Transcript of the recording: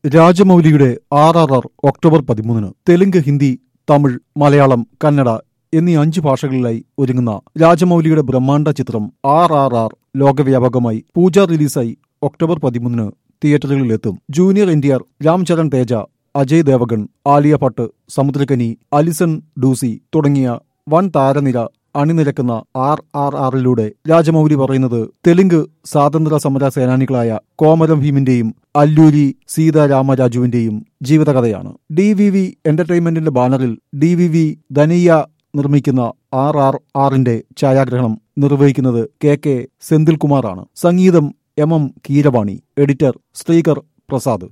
രാജമൗലിയുടെ R R R October പതിമൂന്നിന് തെലുങ്ക് ഹിന്ദി തമിഴ് മലയാളം കന്നഡ എന്നീ അഞ്ച് ഭാഷകളിലായി ഒരുങ്ങുന്ന രാജമൗലിയുടെ ബ്രഹ്മാണ്ഡ ചിത്രം ആർ ആർ ആർ ലോകവ്യാപകമായി പൂജ റിലീസായി ഒക്ടോബർ പതിമൂന്നിന് തിയേറ്ററുകളിലെത്തും junior N T R Ram Charan Teja Ajay Devgan Alia Bhatt Samuthirakani Alison Doody തുടങ്ങിയ വൻ താരനിര അണിനിരക്കുന്ന ആർ ആർ ആറിലൂടെ രാജമൗലി പറയുന്നത് തെലുങ്ക് സ്വാതന്ത്ര്യ സമര സേനാനികളായ കോമരം ഭീമിന്റെയും അല്ലൂരി സീതാരാമരാജുവിന്റെയും ജീവിതകഥയാണ് ഡി വി വി എന്റർടൈൻമെന്റിന്റെ ബാനറിൽ ഡി വി വി ധനിയ നിർമ്മിക്കുന്ന ആർ ആർ ആറിന്റെ ഛായാഗ്രഹണം നിർവഹിക്കുന്നത് കെ കെ സെന്തിൽകുമാറാണ് സംഗീതം M M Keeravani editor Srikar Prasad